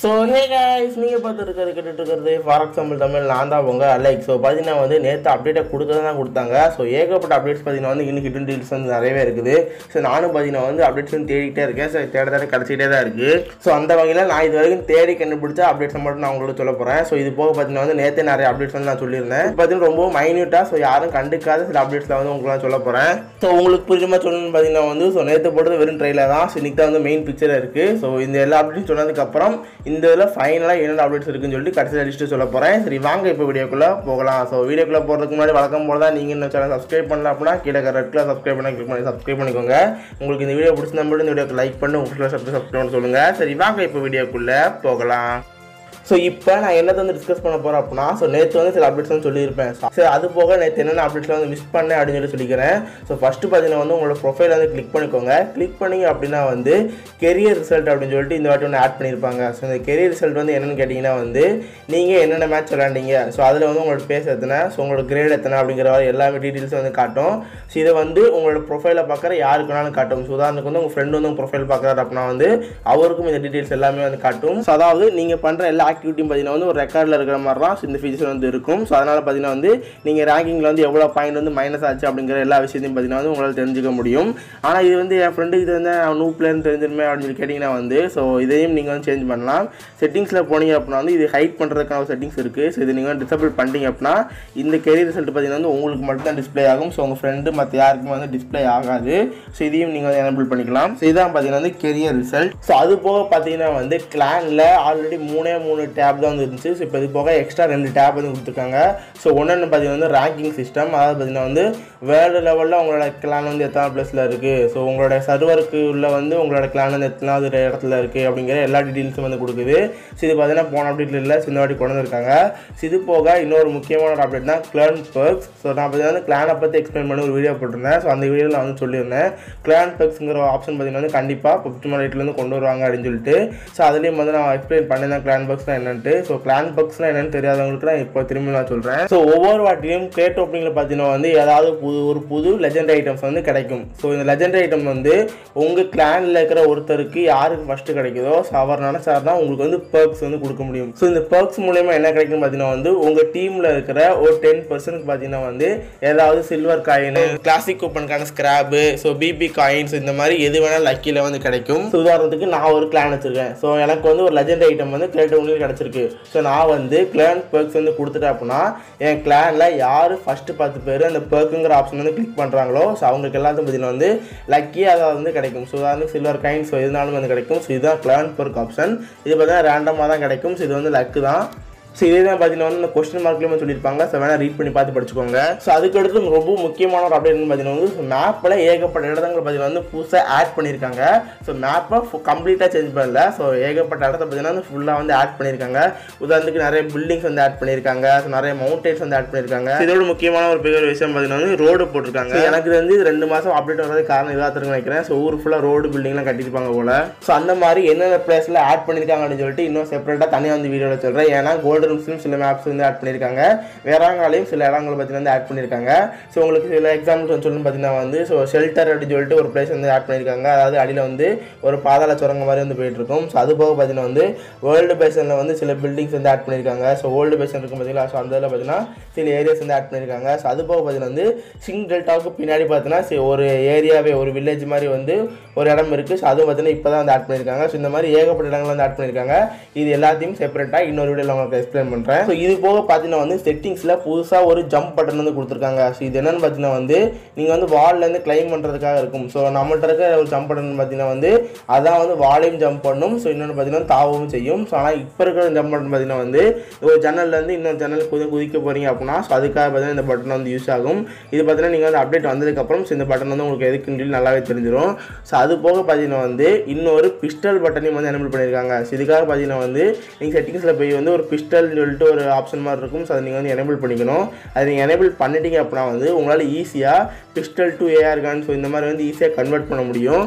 so ஹே guys நீங்கள் பார்த்து இருக்கிறது கேட்டுட்டு இருக்கிறது ஃபார் எக்ஸாம்பிள் தமிழ் நான் தான் உங்க அலைக் ஸோ பார்த்தீங்கன்னா வந்து நேற்று அப்டேட்டை கொடுத்தது தான் கொடுத்தாங்க ஸோ ஏகப்பட்ட அப்டேட்ஸ் பார்த்தீங்கன்னா வந்து இன்னும் ஹிடன் டீல்ஸ் வந்து நிறையவே இருக்குது ஸோ நானும் பார்த்தீங்கன்னா வந்து அப்டேட்ஸ் வந்து தேடிக்கிட்டே இருக்கேன் ஸோ தேட தேட கிடச்சிட்டே தான் இருக்குது ஸோ அந்த வகையில் நான் இது வரைக்கும் தேடி கண்டுபிடிச்ச அப்டேட்ஸை மட்டும் நான் உங்களுக்கு சொல்ல போகிறேன் ஸோ இது போக பார்த்தீங்கன்னா வந்து நேற்று நிறைய அப்டேட்ஸ் வந்து நான் சொல்லியிருந்தேன் இப்போ பார்த்தீங்கன்னா ரொம்ப மைன்யூட்டாக ஸோ யாரும் கண்டுக்காத சில அப்டேட்ஸில் வந்து உங்களுக்கு நான் சொல்ல போகிறேன் ஸோ உங்களுக்கு புரியுமா சொல்லணும்னு பார்த்தீங்கன்னா வந்து ஸோ நேற்று போட்டது வெறும் ட்ரெயிலர் தான் ஸோ இன்னைக்கு தான் வந்து மெயின் பிக்சர் இருக்குது ஸோ இந்த எல்லா அப்டேட்ஸ் சொன்னதுக்கப்புறம் இந்த இதில் ஃபைனலாக என்னென்ன அப்டேட்ஸ் இருக்குன்னு சொல்லிட்டு கடைசியில் லிஸ்ட்டு சொல்ல போகிறேன் சரி வாங்க இப்போ வீடியோக்குள்ளே போகலாம் ஸோ வீடியோக்குள்ளே போகிறதுக்கு முன்னாடி வழக்கம் போல தான் நீங்கள் இந்த சேனல் சப்ஸ்கிரைப் பண்ணல அப்படின்னா கீழே ரெட் கலர் சப்ஸ்கிரைப் பண்ண கிளிக் பண்ணி சப்ஸ்கிரைப் பண்ணிக்கோங்க உங்களுக்கு இந்த வீடியோ பிடிச்சிருந்தா மட்டும் இந்த வீடியோக்கு லைக் பண்ணி உங்களுக்கு சப்ஸ்கிரைப் பண்ண சொல்லுங்கள் சரி வாங்க இப்போ வீடியோக்குள்ளே போகலாம் ஸோ இப்போ நான் என்னத்தை வந்து டிஸ்கஸ் பண்ண போகிறேன் அப்படின்னா ஸோ நேற்று வந்து சில அப்டேட்ஸ் வந்து சொல்லியிருப்பேன் சரி அது போக நேற்று என்னென்ன அப்டேட்ஸ்லாம் வந்து மிஸ் பண்ணேன் அப்படின்னு சொல்லி சொல்லிக்கிறேன் ஸோ ஃபஸ்ட்டு பார்த்தீங்கன்னா வந்து உங்களோட ப்ரொஃபைல் வந்து கிளிக் பண்ணிக்கோங்க கிளிக் பண்ணீங்க அப்படின்னா வந்து கெரியர் ரிசல்ட் அப்படின்னு சொல்லிட்டு இந்த வாட்டி ஒன்று ஆட் பண்ணியிருப்பாங்க ஸோ இந்த கெரியர் ரிசல்ட் வந்து என்னென்னு கேட்டிங்கன்னா வந்து நீங்கள் என்னென்ன மேட்ச் விளாண்டீங்க ஸோ அதில் வந்து உங்களோட பேஸ் எத்தனை ஸோ உங்களோட கிரேட் எத்தனை அப்படிங்கிற மாதிரி எல்லாமே டீட்டெயில்ஸ் வந்து காட்டும் ஸோ இதை வந்து உங்களோட ப்ரொஃபைலை பார்க்குற யாருக்கு வேணாலும் காட்டும் ஸோ உதாரணத்துக்கு வந்து உங்கள் ஃப்ரெண்டு வந்து உங்கள் ப்ரொஃபைல் பார்க்குறாரு அப்படின்னா வந்து அவருக்கும் இந்த டீட்டெயில்ஸ் எல்லாமே வந்து காட்டும் ஸோ அதாவது நீங்கள் பண்ணுற எல்லா ஆக்டிவிட்டியும் பார்த்தீங்கன்னா வந்து ஒரு ரெக்கார்டில் இருக்கிற மாதிரி தான் இந்த ஃபீச்சர் வந்து இருக்கும் ஸோ அதனால் பார்த்தீங்கன்னா வந்து நீங்கள் ரேங்கிங்கில் வந்து எவ்வளோ பாயிண்ட் வந்து மைனஸ் ஆச்சு அப்படிங்கிற எல்லா விஷயத்தையும் பார்த்தீங்கன்னா வந்து உங்களால் தெரிஞ்சுக்க முடியும் ஆனால் இது வந்து என் ஃப்ரெண்டுக்கு இது வந்து அவன் நூப்லேருந்து தெரிஞ்சிருமே அப்படின்னு சொல்லி கேட்டிங்கன்னா வந்து ஸோ இதையும் நீங்கள் வந்து சேஞ்ச் பண்ணலாம் செட்டிங்ஸில் போனீங்க அப்படின்னா வந்து இது ஹைட் பண்ணுறதுக்கான ஒரு செட்டிங்ஸ் இருக்குது ஸோ இது நீங்கள் டிசபிள் பண்ணிட்டீங்க அப்படின்னா இந்த கெரியர் ரிசல்ட் பார்த்தீங்கன்னா வந்து உங்களுக்கு மட்டும் தான் டிஸ்ப்ளே ஆகும் ஸோ உங்கள் ஃப்ரெண்டு மற்ற யாருக்குமே வந்து டிஸ்ப்ளே ஆகாது ஸோ இதையும் நீங்கள் வந்து எனபிள் பண்ணிக்கலாம் ஸோ இதான் பார்த்தீங்கன்னா வந்து கெரியர் ரிசல்ட் ஸோ அது போக பார்த்தீங்கன்னா வந்து கிளானில் ஆல்ரெடி மூணே மூணு டேப் தான் வந்து இருந்துச்சு ஸோ இப்போ இது போக எக்ஸ்ட்ரா ரெண்டு டேப் வந்து கொடுத்துருக்காங்க ஸோ ஒன்று பார்த்தீங்கன்னா வந்து ரேங்கிங் சிஸ்டம் அதாவது பார்த்தீங்கன்னா வந்து வேர்ல்டு லெவலில் உங்களோட கிளான் வந்து எத்தனை ப்ளஸில் இருக்குது ஸோ உங்களோட சர்வருக்கு உள்ள வந்து உங்களோட கிளான் வந்து எத்தனாவது இடத்துல இருக்குது அப்படிங்கிற எல்லா டீட்டெயில்ஸும் வந்து கொடுக்குது ஸோ இது பார்த்தீங்கன்னா போன அப்டேட்டில் இல்லை ஸோ இந்த வாட்டி கொண்டு வந்திருக்காங்க ஸோ இது போக இன்னொரு முக்கியமான ஒரு அப்டேட் தான் கிளான் பர்க்ஸ் ஸோ நான் பார்த்தீங்கன்னா வந்து கிளானை பற்றி எக்ஸ்பிளைன் பண்ணி ஒரு வீடியோ போட்டிருந்தேன் ஸோ அந்த வீடியோவில் நான் வந்து சொல்லியிருந்தேன் கிளான் பர்க்ஸுங்கிற ஆப்ஷன் பார்த்தீங்கன்னா வந்து கண்டிப்பாக பப்ஜி மலைட்லேருந்து கொண்டு வருவாங்க அப்படின்னு சொல்லிட்டு ஸோ அதுலேயும் வந்து நான் எக்ஸ்பிளைன் பண்ணியிருந்தேன் கிளான் பக்ஸ்னால் என்னன்ட்டு ஸோ கிளான் பக்ஸ்னால் என்னன்னு தெரியாதவங்களுக்கு நான் இப்போ திரும்பி நான் சொல்கிறேன் ஸோ ஒவ்வொரு வாட்டியும் கிரேட் ஓப்பனிங்கில் பார்த்தீங்கன்னா வந்து ஏதாவது புது ஒரு புது லெஜெண்ட் ஐட்டம்ஸ் வந்து கிடைக்கும் ஸோ இந்த லெஜெண்ட் ஐட்டம் வந்து உங்கள் கிளானில் இருக்கிற ஒருத்தருக்கு யாருக்கு ஃபஸ்ட்டு கிடைக்குதோ ஸோ அவர் நினச்சார் தான் உங்களுக்கு வந்து பர்க்ஸ் வந்து கொடுக்க முடியும் ஸோ இந்த பர்க்ஸ் மூலயமா என்ன கிடைக்கும் பார்த்தீங்கன்னா வந்து உங்கள் டீமில் இருக்கிற ஒரு டென் பர்சன்ட் பார்த்தீங்கன்னா வந்து ஏதாவது சில்வர் காயின் கிளாசிக் கூப்பனுக்கான ஸ்கிராப்பு ஸோ பிபி காயின்ஸ் இந்த மாதிரி எது வேணாலும் லக்கியில் வந்து கிடைக்கும் ஸோ உதாரணத்துக்கு நான் ஒரு கிளான் வச்சிருக்கேன் ஸோ எனக்கு வந்து ஒரு லெஜெண்ட் ஐட்டம் வந்து கிரேட் ஒன்றில் கிடச்சிருக்கு ஸோ நான் வந்து கிளான் பர்க்ஸ் வந்து கொடுத்துட்டேன் அப்படின்னா என் கிளானில் யார் ஃபஸ்ட்டு பத்து பேர் அந்த பர்க்குங்கிற ஆப்ஷன் வந்து கிளிக் பண்ணுறாங்களோ ஸோ அவங்களுக்கு எல்லாத்தையும் பார்த்தீங்கன்னா வந்து லக்கி அதை வந்து கிடைக்கும் ஸோ உதாரணத்துக்கு சில்வர் காயின் ஸோ எதுனாலும் வந்து கிடைக்கும் ஸோ இதுதான் கிளான் பர்க் ஆப்ஷன் இது பார்த்தீங்கன்னா ரேண்டமாக தான் கிடைக்கும் ஸோ இது வந்து லக்கு தான் ஸோ இதே தான் பார்த்தீங்கன்னா வந்து இந்த கொஸ்டின் மார்க்லேயுமே சொல்லியிருப்பாங்க ஸோ வேணால் ரீட் பண்ணி பார்த்து படிச்சுக்கோங்க ஸோ அதுக்கடுத்து ரொம்ப முக்கியமான ஒரு அப்டேட் பார்த்தீங்கன்னா வந்து மேப்பில் ஏகப்பட்ட இடங்கள் பார்த்தீங்கன்னா வந்து புதுசாக ஆட் பண்ணியிருக்காங்க ஸோ மேப்பை கம்ப்ளீட்டாக சேஞ்ச் பண்ணல ஸோ ஏகப்பட்ட இடத்த பார்த்தீங்கன்னா வந்து ஃபுல்லாக வந்து ஆட் பண்ணியிருக்காங்க உதாரணத்துக்கு நிறைய பில்டிங்ஸ் வந்து ஆட் பண்ணியிருக்காங்க ஸோ நிறைய மவுண்டன்ஸ் வந்து ஆட் பண்ணியிருக்காங்க இதோட முக்கியமான ஒரு பெரிய விஷயம் பார்த்தீங்கன்னா வந்து ரோடு போட்டிருக்காங்க So, எனக்கு இது வந்து இது ரெண்டு மாதம் அப்டேட் வர்றது காரணம் இதாக இருக்குன்னு நினைக்கிறேன் ஸோ ஊர் ஃபுல்லாக ரோடு பில்டிங்லாம் கட்டியிருப்பாங்க போல ஸோ அந்த மாதிரி என்னென்ன பிளேஸில் ஆட் பண்ணியிருக்காங்க அப்படின்னு சொல்லிட்டு இன்னும் செப்பரேட்டாக தனியாக வந்து வீடியோவில் சொல்கிறேன் ஏன்னா கோல்டன் ரூம்ஸ்லையும் சில மேப்ஸ் வந்து ஆட் பண்ணியிருக்காங்க வேறாங்காலையும் சில இடங்களை பார்த்தீங்கன்னா வந்து ஆட் பண்ணியிருக்காங்க ஸோ உங்களுக்கு சில எக்ஸாம்பிள்ஸ் வந்து சொல்லணும் பார்த்தீங்கன்னா வந்து ஸோ ஷெல்டர் அப்படின்னு சொல்லிட்டு ஒரு பிளேஸ் வந்து ஆட் பண்ணியிருக்காங்க அதாவது அடியில் வந்து ஒரு பாதாள சுரங்க மாதிரி வந்து போயிட்டு இருக்கும் ஸோ அது போக பார்த்தீங்கன்னா வந்து வேர்ல்டு பேசனில் வந்து சில பில்டிங்ஸ் வந்து ஆட் பண்ணியிருக்காங்க ஸோ ஓல்டு பேசன் இருக்கும் பார்த்தீங்களா ஸோ அந்த இதில் பார்த்தீங்கன்னா சில ஏரியாஸ் வந்து ஆட் பண்ணியிருக்காங்க ஸோ அது போக பார்த்தீங்கன்னா வந்து சிங் டெல்டாவுக்கு பின்னாடி பார்த்தீங்கன்னா சி- ஒரு ஏரியாவே ஒரு வில்லேஜ் மாதிரி வந்து ஒரு இடம் இருக்குது ஸோ அதுவும் பார்த்தீங்கன்னா இப்போ தான் வந்து ஆட் பண்ணியிருக்காங்க ஸோ இந்த மாதிரி ஏகப்பட்ட இடங்கள் வந்து ஆட் பண்ணியிருக்காங்க இது எல்லாத்தையும் செப்பரேட்டாக இன்னொரு வீடியோவில் உங்களுக்கு எக்ஸ்பிளைன் பண்ணுறேன் ஸோ இது போக பார்த்தீங்கன்னா வந்து செட்டிங்ஸில் புதுசாக ஒரு ஜம்ப் பட்டன் வந்து கொடுத்துருக்காங்க ஸோ இது என்னன்னு பார்த்தீங்கன்னா வந்து நீங்கள் வந்து வால்லேருந்து கிளைம் பண்ணுறதுக்காக இருக்கும் ஸோ நம்மள்ட்ட இருக்க ஒரு ஜம்ப் பட்டன் பார்த்தீங்கன்னா வந்து அதான் வந்து வாலையும் ஜம்ப் பண்ணும் ஸோ இன்னொன்று பார்த்தீங்கன்னா தாவவும் செய்யும் ஸோ ஆனால் இப்போ இருக்கிற ஜம்ப் பட்டன் பார்த்தீங்கன்னா வந்து ஒரு ஜன்னல்லேருந்து இன்னொரு ஜன்னல் குதி குதிக்க போகிறீங்க அப்படின்னா ஸோ அதுக்காக பார்த்தீங்கன்னா இந்த பட்டன் வந்து யூஸ் ஆகும் இது பார்த்தீங்கன்னா நீங்கள் வந்து அப்டேட் வந்ததுக்கப்புறம் ஸோ இந்த பட்டன் வந்து உங்களுக்கு எதுக்குன்னு சொல்லி நல்லாவே தெரிஞ்சிடும் ஸோ அது போக பார்த்தீங்கன்னா வந்து இன்னொரு பிஸ்டல் பட்டனையும் வந்து எனபிள் பண்ணியிருக்காங்க ஸோ இதுக்காக பார்த்தீங்கன்னா வந்து நீங்கள் செட்டிங்ஸில் போய் வந்து ஒரு பிஸ்டல்னு சொல்லிட்டு ஒரு ஆப்ஷன் மாதிரி இருக்கும் ஸோ அதை நீங்கள் வந்து எனபிள் பண்ணிக்கணும் அதை நீங்கள் எனபிள் பண்ணிட்டீங்க அப்படின்னா வந்து உங்களால் ஈஸியாக pistol to AR gun so இந்த மாதிரி வந்து ஈஸியாக கன்வெர்ட் பண்ண முடியும்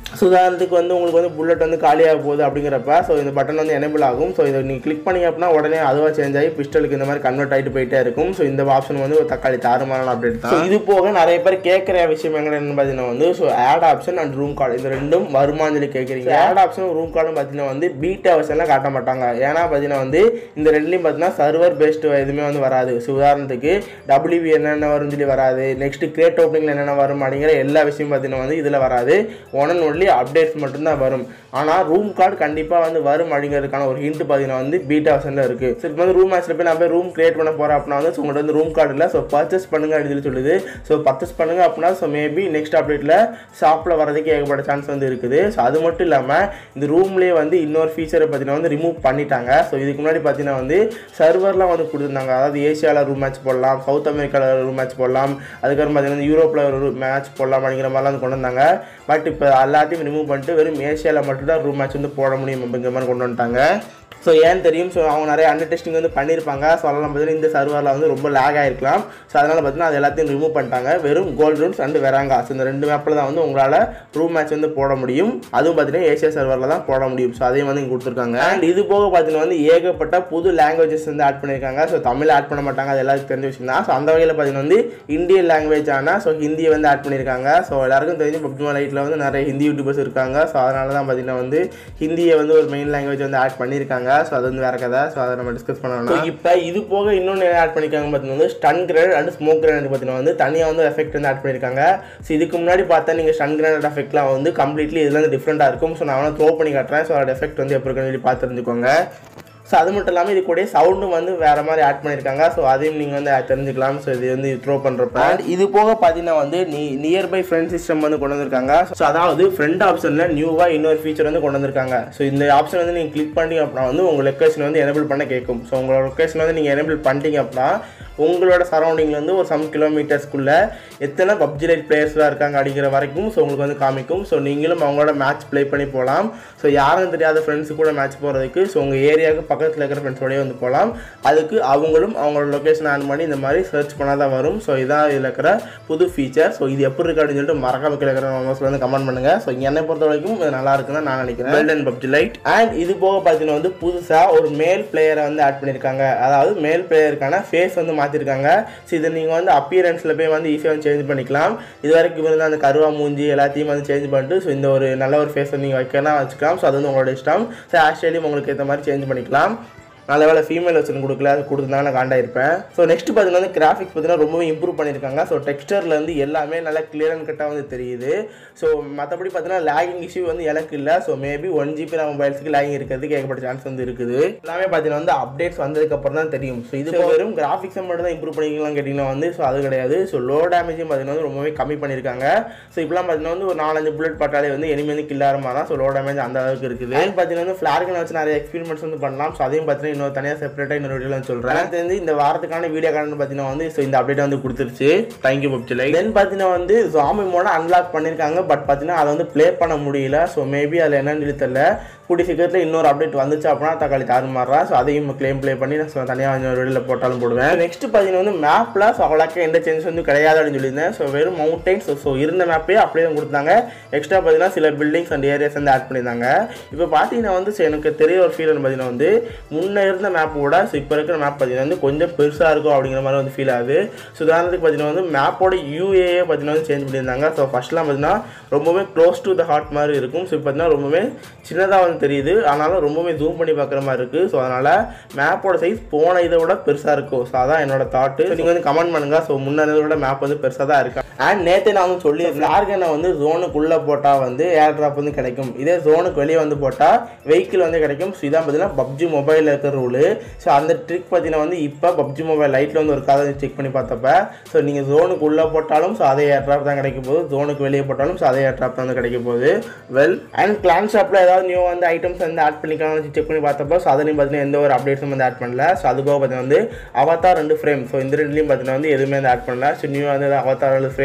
ஸோ உதாரணத்துக்கு வந்து உங்களுக்கு வந்து புல்லட் வந்து காலியாக போகுது அப்படிங்கிறப்ப ஸோ இந்த பட்டன் வந்து எனேபிள் ஆகும் ஸோ இதை நீங்கள் கிளிக் பண்ணி அப்படின்னா உடனே அதுவாக சேஞ்ச் ஆகி பிஸ்டலுக்கு இந்த மாதிரி கன்வெர்ட் ஆகிட்டு போயிட்டே இருக்கும் ஸோ இந்த ஆப்ஷன் வந்து ஒரு தக்காளி தாறுமாறான அப்டேட் தான் So, இது போக நிறைய பேர் கேட்குற விஷயம் என்னன்னு பார்த்தீங்கன்னா வந்து so add option and room card இந்த ரெண்டும் வருமானு சொல்லி கேட்குறீங்க ஆட் ஆப்ஷன் ரூம் கார்டும் பார்த்தீங்கன்னா வந்து பீட்டா வெர்ஷன்லாம் காட்ட மாட்டாங்க ஏன்னா பார்த்தீங்கன்னா வந்து இந்த ரெண்டுலையும் பார்த்தீங்கன்னா சர்வர் பேஸ்டு எதுவுமே வந்து வராது ஸோ உதாரணத்துக்கு டபிள்யூபி என்னென்ன வரும்னு சொல்லி வராது நெக்ஸ்ட் கிரேட் ஓப்பனிங்கில் என்னென்ன வரும் அப்படிங்கிற எல்லா விஷயம் பார்த்தீங்கன்னா வந்து இதில் வராது ஒன் அண்ட் ஒன்லி அப்டேட்ஸ் மட்டும்தான் வரும் ஆனால் ரூம் கார்டு கண்டிப்பாக வந்து வரும் அப்படிங்கிறதுக்கான ஒரு ஹிண்ட் பார்த்தீங்கன்னா வந்து பீட்டா வெர்ஷனில் இருக்குது ஸோ இப்போ வந்து ரூம் மேட்ச்சில் போய் நான் போய் ரூம் கிரியேட் பண்ண போகிறேன் அப்படின்னா வந்து ஸோ உங்கள்கிட்ட வந்து ரூம் கார்டு இல்லை ஸோ பர்ச்சேஸ் பண்ணுங்க அப்படின்னு சொல்லி சொல்லுது ஸோ பர்ச்சேஸ் பண்ணுங்க அப்படின்னா ஸோ மேபி நெக்ஸ்ட் அப்டேட்டில் ஷாப்பில் வரதுக்கு ஏகப்பட்ட சான்ஸ் வந்து இருக்குது ஸோ அது மட்டும் இல்லாமல் இந்த ரூம்லேயே வந்து இன்னொரு ஃபீச்சரை பார்த்தீங்கன்னா வந்து ரிமூவ் பண்ணிட்டாங்க ஸோ இதுக்கு முன்னாடி பார்த்தீங்கன்னா வந்து சர்வர்லாம் வந்து கொடுத்துருந்தாங்க அதாவது ஏசியாவில் ரூம் மேட்ச் போடலாம் சவுத் அமெரிக்காவில் ரூம் மேட்ச் போடலாம் அதுக்கப்புறம் பார்த்தீங்கன்னா யூரோப்பில் ஒரு மேட்ச் போடலாம் அப்படிங்கிற மாதிரிலாம் வந்து கொண்டு வந்தாங்க பட் இப்போ எல்லாத்தையும் ரிமூவ் பண்ணிட்டு வெறும் ஏசியாவில் மட்டும்தான் ரூம் மேட்ச் வந்து போட முடியும் அப்படிங்கிற மாதிரி கொண்டு வந்துட்டாங்க ஸோ ஏன் தெரியும் ஸோ அவங்க நிறைய அண்டர் டெஸ்டிங் வந்து பண்ணியிருப்பாங்க ஸோ அதெல்லாம் பார்த்தீங்கன்னா இந்த சர்வரில் வந்து ரொம்ப லேக் ஆகிருக்கலாம் ஸோ அதனால் பார்த்தீங்கன்னா அது எல்லாத்தையும் ரிமூவ் பண்ணிட்டாங்க வெறும் கோல்ட் ரூம்ஸ் அண்ட் வெராங்கா ஸோ இந்த ரெண்டு மேப்பில் தான் வந்து உங்களால் ரூம் மேட்ச் வந்து போட முடியும் அதுவும் பார்த்தீங்கன்னா ஏசியா சர்வரில் தான் போட முடியும் ஸோ அதையும் வந்து இங்கே கொடுத்துருக்காங்க அண்ட் இது போக பார்த்தீங்கன்னா வந்து ஏகப்பட்ட புது லாங்குவேஜஸ் வந்து ஆட் பண்ணியிருக்காங்க ஸோ தமிழ் ஆட் பண்ண மாட்டாங்க அது எல்லாருக்கும் தெரிஞ்ச விஷயம் தான் ஸோ அந்த வகையில் பார்த்தீங்கன்னா வந்து இந்தியன் லாங்குவேஜ் ஆனால் ஸோ ஹிந்தியை வந்து ஆட் பண்ணியிருக்காங்க ஸோ எல்லாருக்கும் தெரிஞ்சு பப்ஜி லைட்டில் வந்து நிறைய ஹிந்தி யூடியூபர்ஸ் இருக்காங்க ஸோ அதனால தான் பார்த்தீங்கன்னா வந்து ஹிந்தியை வந்து ஒரு மெயின் லாங்குவேஜ் வந்து ஆட் பண்ணியிருக்காங்க ஸோ அது வந்து வேற கதை ஸோ அதை நம்ம டிஸ்கஸ் பண்ணணும் இப்போ இது போக இன்னொன்று ஆட் பண்ணியிருக்காங்க பார்த்தீங்கன்னா வந்து stun grenade and smoke grenade பார்த்தீங்கன்னா வந்து தனியாக வந்து எஃபெக்ட் வந்து ஆட் பண்ணியிருக்காங்க ஸோ இதுக்கு முன்னாடி பார்த்தா நீங்கள் ஸ்டன் கிரேட் எஃபெக்ட்லாம் வந்து கம்ப்ளீட்லி இதில் வந்து டிஃப்ரெண்ட்டாக இருக்கும் ஸோ நான் வேணால் த்ரோ பண்ணி காட்டுறேன் ஸோ அதோட எஃபெக்ட் வந்து எப்படி இருக்குன்னு சொல்லி பார்த்து தெரிஞ்சுக்கோங்க ஸோ அது மட்டும் இல்லாமல் இது கூட சவுண்டும் வந்து வேறு மாதிரி ஆட் பண்ணியிருக்காங்க ஸோ அதையும் நீங்கள் வந்து தெரிஞ்சுக்கலாம் ஸோ இது வந்து த்ரோ பண்ணுறப்ப And இது போக பார்த்தீங்கன்னா வந்து நீ நியர்பை ஃப்ரெண்ட் சிஸ்டம் வந்து கொண்டு வந்திருக்காங்க ஸோ அதாவது ஃப்ரெண்ட் ஆப்ஷனில் நியூவாக இன்னொரு ஃபீச்சர் வந்து கொண்டு வந்திருக்காங்க ஸோ இந்த ஆப்ஷன் வந்து நீங்கள் கிளிக் பண்ணீங்க அப்படின்னா வந்து உங்கள் லொக்கேஷன் வந்து எனேபிள் பண்ண கேட்கும் ஸோ உங்களோட லொக்கேஷன் வந்து நீங்கள் எனேபிள் பண்ணிட்டீங்க அப்படின்னா உங்களோட சரௌண்டிங்கில் வந்து ஒரு சம் கிலோமீட்டர்ஸ்க்குள்ளே எத்தனை பப்ஜி லைட் பிளேயர்ஸ்லாம் இருக்காங்க அப்படிங்கிற வரைக்கும் ஸோ உங்களுக்கு வந்து காமிக்கும் ஸோ நீங்களும் அவங்களோட மேட்ச் ப்ளே பண்ணி போகலாம் ஸோ யாரும் தெரியாத ஃப்ரெண்ட்ஸு கூட மேட்ச் போகிறதுக்கு ஸோ உங்கள் ஏரியாவுக்கு பக்கத்தில் இருக்கிற ஃப்ரெண்ட்ஸோடய வந்து போகலாம் அதுக்கு அவங்களும் அவங்களோட லொக்கேஷன் ஆன் பண்ணி இந்த மாதிரி சர்ச் பண்ணால் தான் வரும் ஸோ இதான் இதில் இருக்கிற புது ஃபீச்சர் ஸோ இது எப்படி இருக்கு அப்படின்னு சொல்லிட்டு மறக்காம கீழே இருக்கிற மெம்பர்ஸில் வந்து கமெண்ட் பண்ணுங்கள் ஸோ என்னை பொறுத்த வரைக்கும் இது நல்லா இருக்குன்னு நான் நினைக்கிறேன் well and PUBG Lite and இது போக பார்த்தீங்கன்னா வந்து புதுசாக ஒரு மேல் பிளேயரை வந்து ஆட் பண்ணியிருக்காங்க அதாவது மேல் பிளேயருக்கான ஃபேஸ் வந்து மாற்றிருக்காங்க ஸோ இதை நீங்கள் வந்து அப்பியரன்ஸில் போய் வந்து ஈஸியாக வந்து சேஞ்ச் பண்ணிக்கலாம் இது வரைக்கும் இருந்த அந்த கருவா மூஞ்சி எல்லாத்தையும் வந்து சேஞ்ச் பண்ணிட்டு ஸோ இந்த ஒரு நல்ல ஒரு ஃபேஸை நீங்கள் வைக்கலாம் வச்சுக்கலாம் ஸோ அது வந்து உங்களோட இஷ்டம் ஸோ ஆஸ்திரேலியும் உங்களுக்கு ஏற்ற மாதிரி சேஞ்ச் பண்ணிக்கலாம் நல்ல வேலை ஃபீமேல் வச்சு கொடுக்கல அது கொடுத்துருந்தா நான் காண்டாயிருப்பேன் ஸோ நெக்ஸ்ட் பார்த்தீங்கன்னா வந்து கிராஃபிக்ஸ் பார்த்தீங்கன்னா ரொம்பவே இம்ப்ரூவ் பண்ணியிருக்காங்க ஸோ டெக்ஸ்டர்லேருந்து எல்லாமே நல்லா கிளியர் அண்ட் கட்டாக வந்து தெரியுது ஸோ மற்றபடி பார்த்தீங்கன்னா லேகிங் இஷ்யூ வந்து எனக்கு இல்லை ஸோ மேபி ஒன் ஜிபி நம்ம மொபைல்ஸ்க்கு லேகிங் இருக்கிறதுக்கு ஏகப்பட்ட சான்ஸ் வந்து இருக்குது எல்லாமே பார்த்தீங்கன்னா வந்து அப்டேட்ஸ் வந்ததுக்கப்புறம் தான் தெரியும் ஸோ இது வெறும் கிராஃபிக்ஸை மட்டும் தான் இம்ப்ரூவ் பண்ணிக்கலாம் கேட்டிங்கன்னா வந்து ஸோ அது கிடையாது ஸோ லோ டேமேஜும் பார்த்தீங்கன்னா வந்து ரொம்பவே கம்மி பண்ணியிருக்காங்க ஸோ இப்போலாம் பார்த்தீங்கன்னா வந்து ஒரு நாலஞ்சு புல்லட் பட்டாலே வந்து எனிமே வந்து கில்லார மாதிரி தான் ஸோ லோ டேமேஜ் அந்த அளவுக்கு இருக்குது அண்ட் பார்த்தீங்கன்னா வந்து ஃப்ளார்கனை வச்சு நிறைய எக்ஸ்பீரிமெண்ட்ஸ் வந்து பண்ணலாம் ஸோ அதையும் பார்த்தீங்கன்னா இன்னொரு தனியாக செப்பரேட்டாக இன்னொரு வீடியோவில் சொல்கிறேன் எனக்கு தெரிஞ்சு இந்த வாரத்துக்கான வீடியோ கார்டு பார்த்தீங்கன்னா வந்து ஸோ இந்த அப்டேட் வந்து கொடுத்துருச்சு தேங்க்யூ பப்ஜி லைக் தென் பார்த்தீங்கன்னா வந்து ஜாமி மோட அன்லாக் பண்ணியிருக்காங்க பட் பார்த்தீங்கன்னா அதை வந்து ப்ளே பண்ண முடியல ஸோ மேபி அதில் என்னன்னு சொல்லி தெரியல கூடிய சீக்கிரத்தில் இன்னொரு அப்டேட் வந்துச்சு அப்படின்னா தக்காளி தாறுமாறா ஸோ அதையும் கிளைம் ப்ளே பண்ணி நான் தனியாக இன்னொரு வீடியோவில் போட்டாலும் போடுவேன் நெக்ஸ்ட் பார்த்தீங்கன்னா வந்து மேப்பில் ஸோ அவ்வளோக்கா எந்த சேஞ்சஸ் வந்து கிடையாது அப்படின்னு சொல்லியிருந்தேன் ஸோ வெறும் மவுண்டைன்ஸ் ஸோ இருந்த மேப்பே அப்படியே தான் கொடுத்தாங்க எக்ஸ்ட்ரா பார்த்தீங்கன்னா சில பில்டிங்ஸ் அண்ட் ஏரியாஸ் வந்து ஆட் பண்ணியிருந்தாங்க இப்போ பார்த்தீங்கன்னா வந்து so எனக்கு தெரிய ஒரு ஃபீல் பார்த்தீங்கன்னா வந்து முன்னே இருந்த மேப்போட ஸோ இப்போ இருக்கிற மேப் பார்த்தீங்கன்னா வந்து கொஞ்சம் பெருசாக இருக்கும் அப்படிங்கிற மாதிரி வந்து ஃபீல் ஆகுது ஸோ உதாரணத்துக்கு பார்த்தீங்கன்னா வந்து மேப்போட யூஏஏ பார்த்தீங்கன்னா வந்து சேஞ்ச் பண்ணியிருந்தாங்க ஸோ ஃபஸ்ட்லாம் பார்த்தீங்கன்னா ரொம்பவே க்ளோஸ் டு த ஹார்ட் மாதிரி இருக்கும் ஸோ இப்போ பார்த்தீங்கன்னா ரொம்பவே சின்னதாக வந்து தெரியுது ஆனாலும் ரொம்பவே ஜூம் பண்ணி பார்க்குற மாதிரி இருக்குது ஸோ அதனால் மேப்போட சைஸ் போன இதை விட பெருசாக இருக்கும் ஸோ அதான் என்னோட தாட்டு நீங்கள் வந்து கமெண்ட் பண்ணுங்கள் ஸோ முன்னதை விட மேப் வந்து பெருசாக தான் இருக்கு அண்ட் நேற்று நான் வந்து சொல்லி ஃப்ளார்கனை வந்து ஜோனுக்குள்ளே போட்டால் வந்து ஏர் ட்ராப் வந்து கிடைக்கும் இதே ஜோனுக்கு வெளியே வந்து போட்டால் வெஹிக்கிள் வந்து கிடைக்கும் ஸோ இதான் பார்த்தீங்கன்னா பப்ஜி மொபைலில் இருக்கிற ரூலு ஸோ அந்த ட்ரிக் பார்த்தீங்கன்னா வந்து இப்போ பப்ஜி மொபைல் லைட்டில் வந்து ஒரு கதை செக் பண்ணி பார்த்தப்ப ஸோ நீங்கள் ஜோனுக்கு உள்ளே போட்டாலும் ஸோ அதே ஏர் ட்ராப் தான் கிடைக்க போகுது ஜோனுக்கு வெளியே போட்டாலும் ஸோ அதே ஏர் ட்ராப் தான் வந்து கிடைக்க போகுது வெல் அண்ட் கிளான் ஷாப்பில் ஏதாவது நியூ வந்து ஐட்டம்ஸ் வந்து ஆட் பண்ணிக்கலாம்னு செக் பண்ணி பார்த்தப்போ ஸோ அதுலேயும் பார்த்தீங்கன்னா எந்த ஒரு அப்டேட்ஸும் வந்து ஆட் பண்ணல ஸோ அது போக பார்த்தீங்கன்னா வந்து அவத்தார் ரெண்டு ஃப்ரேம் ஸோ இந்த ரெண்டுலையும் பார்த்தீங்கன்னா வந்து எதுவுமே வந்து ஆட் பண்ணல ஸோ நியூ வந்து அவத்தார் ரெண்டு ஃப்ரேம்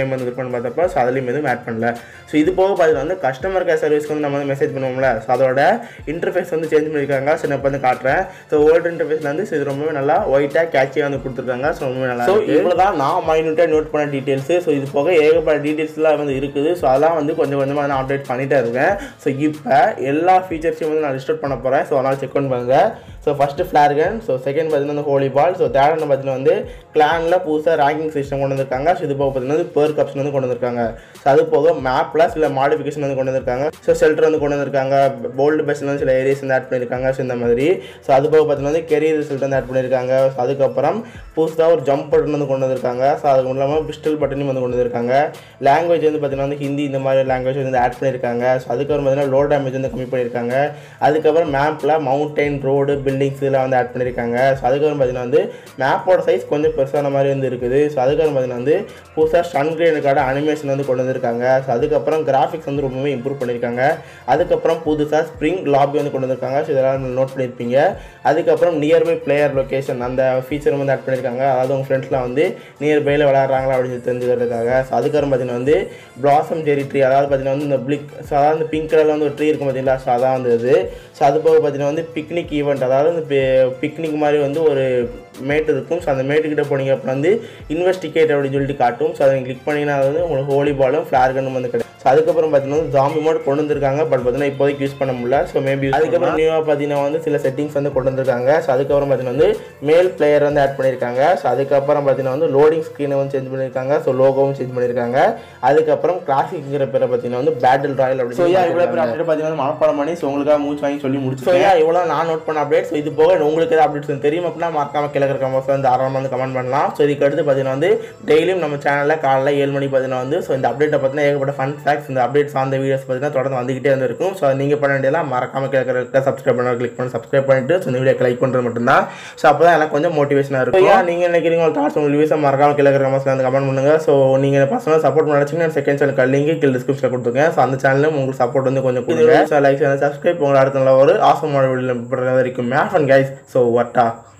ஃப்ரேம் வந்து விற்பனை பார்த்தப்போ ஸோ அதுலேயும் எதுவும் ஆட் பண்ணல ஸோ இது போக பார்த்தீங்கன்னா வந்து கஸ்டமர் கேர் சர்வீஸ்க்கு வந்து நம்ம வந்து மெசேஜ் பண்ணுவோம்ல ஸோ அதோட இன்டர்ஃபேஸ் வந்து சேஞ்ச் பண்ணியிருக்காங்க ஸோ நான் இப்போ வந்து காட்டுறேன் ஸோ ஓல்டு இன்டர்ஃபேஸில் வந்து ஸோ இது ரொம்பவே நல்லா ஒயிட்டாக கேட்சியாக வந்து கொடுத்துருக்காங்க ஸோ ரொம்பவே நல்லா ஸோ இவ்வளோ தான் நான் மைனூட்டாக நோட் பண்ண டீட்டெயில்ஸு ஸோ இது போக ஏகப்பட்ட டீட்டெயில்ஸ்லாம் வந்து இருக்குது ஸோ அதெல்லாம் வந்து கொஞ்சம் கொஞ்சமாக நான் அப்டேட் பண்ணிகிட்டே இருக்கேன் ஸோ இப்போ எல்லா ஃபீச்சர்ஸையும் வந்து நான் லிஸ்ட் அவுட் பண்ண போகிறேன் ஸோ அதனால் செக் பண்ணி பாருங்க so first flare gun so second பார்த்தீங்கன்னா வந்து ஹோலி பால் ஸோ தேர்ட் வந்து பார்த்தீங்கன்னா வந்து கிளானில் புதுசாக ரேங்கிங் சிஸ்டம் கொண்டு வந்திருக்காங்க ஸோ இது போக பார்த்தீங்கன்னா வந்து பேர் கப்ஸ் வந்து கொண்டு வந்திருக்காங்க ஸோ அது போக மேப்பில் சில மாடிஃபிகேஷன் வந்து கொண்டு வந்திருக்காங்க ஸோ ஷெல்டர் வந்து கொண்டு வந்திருக்காங்க போல்டு பெஸ்ட்ல வந்து சில ஏரியாஸ் வந்து ஆட் பண்ணியிருக்காங்க ஸோ இந்த மாதிரி ஸோ அது போக பார்த்தீங்கன்னா வந்து கெரியர் ரிசல்ட் வந்து ஆட் பண்ணியிருக்காங்க ஸோ அதுக்கப்புறம் புதுசாக ஒரு ஜம்ப் பட்டன் வந்து கொண்டு வந்திருக்காங்க ஸோ அதுக்கு இல்லாமல் பிஸ்டல் பட்டனும் வந்து கொண்டு வந்திருக்காங்க லாங்குவேஜ் வந்து பார்த்தீங்கன்னா வந்து ஹிந்தி இந்த மாதிரி லாங்குவேஜ் வந்து ஆட் பண்ணியிருக்காங்க ஸோ அதுக்கப்புறம் பார்த்தீங்கன்னா லோ டேமேஜ் வந்து கம்மி பண்ணியிருக்காங்க அதுக்கப்புறம் மேப்பில் மவுண்டைன் ரோடு பில்டிங்ஸ் இதெல்லாம் வந்து ஆட் பண்ணியிருக்காங்க ஸோ அதுக்கப்புறம் பார்த்தீங்கன்னா வந்து மேப்போட சைஸ் கொஞ்சம் பெருசான மாதிரி வந்து இருக்குது ஸோ அதுக்கப்புறம் பார்த்தீங்கன்னா வந்து புதுசாக சன்கிரேனுக்கான அனிமேஷன் வந்து கொண்டு வந்திருக்காங்க ஸோ அதுக்கப்புறம் கிராஃபிக்ஸ் வந்து ரொம்பவே இம்ப்ரூவ் பண்ணியிருக்காங்க அதுக்கப்புறம் புதுசாக ஸ்ப்ரிங் லாபி வந்து கொண்டு வந்திருக்காங்க ஸோ இதெல்லாம் நோட் பண்ணியிருப்பீங்க அதுக்கப்புறம் நியர்பை பிளேயர் லொக்கேஷன் அந்த ஃபீச்சர் வந்து ஆட் பண்ணியிருக்காங்க அதாவது உங்கள் ஃப்ரெண்ட்ஸ்லாம் வந்து நியர்பையில் விளையாடுறாங்களா அப்படின்னு சொல்லி தெரிஞ்சுக்கிறதுக்காக ஸோ அதுக்கப்புறம் பார்த்தீங்கன்னா வந்து பிளாசம் ஜெரி ட்ரீ அதாவது பார்த்தீங்கன்னா வந்து இந்த பிளிக் ஸோ அதாவது இந்த பிங்க் கலரில் வந்து ஒரு ட்ரீ இருக்கும் பார்த்தீங்களா ஸோ அதான் வந்து இது ஸோ அது போக பார்த்தீங்கன்னா வந்து பிக்னிக் ஈவெண்ட் அதாவது இந்த பிக்னிக் மாதிரி வந்து ஒரு மேட் இருக்கும் ஸோ அந்த மேட்டுக்கிட்ட போனீங்க அப்புறம் வந்து இன்வெஸ்டிகேட் அப்படின்னு சொல்லிட்டு காட்டும் ஸோ அதை கிளிக் பண்ணிங்கன்னா அது வந்து உங்களுக்கு ஹோலி பாலும் ஃப்ளார் கன்னும் வந்து கிடைக்கும் ஸோ அதுக்கப்புறம் பார்த்தீங்கன்னா ஜாம்பி மோட் கொண்டு வந்திருக்காங்க பட் பார்த்தீங்கன்னா இப்போதைக்கு யூஸ் பண்ண முடியல ஸோ மேபி அதுக்கப்புறம் நியூவாக பார்த்தீங்கன்னா வந்து சில செட்டிங்ஸ் வந்து கொண்டு வந்திருக்காங்க ஸோ அதுக்கப்புறம் பார்த்தீங்கன்னா வந்து மேல் பிளேயர் வந்து ஆட் பண்ணியிருக்காங்க ஸோ அதுக்கப்புறம் பார்த்தீங்கன்னா வந்து லோடிங் ஸ்க்ரீனை வந்து சேஞ்ச் பண்ணியிருக்காங்க ஸோ லோகோவும் சேஞ்ச் பண்ணியிருக்காங்க அதுக்கப்புறம் கிளாசிக்ங்கிற பேரை பார்த்தீங்கன்னா வந்து பேட்டில் ராயல் அப்படி ஸோ இவ்வளோ பேர் அப்டேட் பார்த்தீங்கன்னா மனப்பாடம் பண்ணி ஸோ உங்களுக்காக மூச்சு வாங்கி சொல்லி முடிச்சு ஸோ இவ்வளோ நான் நோட் பண்ண அப்டேட் ஸோ இது போக உங்களுக்கு ஏதாவது அப்டேட்ஸ் தெரியும் அப்படின்னா மறக்காம கிழக்கு கமெண்ட்ஸ் வந்து தாராளமாக வந்து கமெண்ட் பண்ணலாம் ஸோ இதுக்கு அடுத்து பார்த்தீங்கன்னா வந்து டெய்லியும் நம்ம சேனலில் காலைல ஏழு மணி பார்த்தீங்கன்னா வந்து ஸோ இந்த அப்டேட்டை பார்த்தீங்கன்னா ஏகப்பட்ட ஃபன் ஃபேக்ஸ் இந்த அப்டேட் சார்ந்த வீடியோஸ் பார்த்தீங்கன்னா தொடர்ந்து வந்துகிட்டே வந்து இருக்கும் ஸோ நீங்கள் பண்ண வேண்டியதெல்லாம் மறக்காம கிழக்கு சப்ஸ்கிரைப் பண்ண கிளிக் பண்ணி சப்ஸ்கிரைப் பண்ணிட்டு ஸோ இந்த வீடியோ லைக் பண்ணுறது மட்டும்தான் ஸோ அப்போ தான் எனக்கு கொஞ்சம் மோட்டிவேஷனாக இருக்கும் ஏன் நீங்கள் நினைக்கிறீங்க ஒரு தாட்ஸ் உங்களுக்கு வீசா மறக்காம கிழக்கு கமெண்ட்ஸில் வந்து கமெண்ட் பண்ணுங்க ஸோ நீங்கள் பர்சனல் சப்போர்ட் பண்ண நினச்சிங்கன்னா செகண்ட் சேனல் லிங்க் கீழே டிஸ்கிரிப்ஷனில் கொடுத்துருக்கேன் ஸோ அந்த சேனலும் உங்களுக்கு சப்போர்ட் வந்து கொஞ்சம் கொடுங்க ஸோ லைக் சேனல் சப்ஸ்கிரைப் உங்களை அடுத்த நல்ல ஒரு ஆசமான வீடியோ வரைக்கும் மேஃபன் கைஸ் ஸோ வட்டா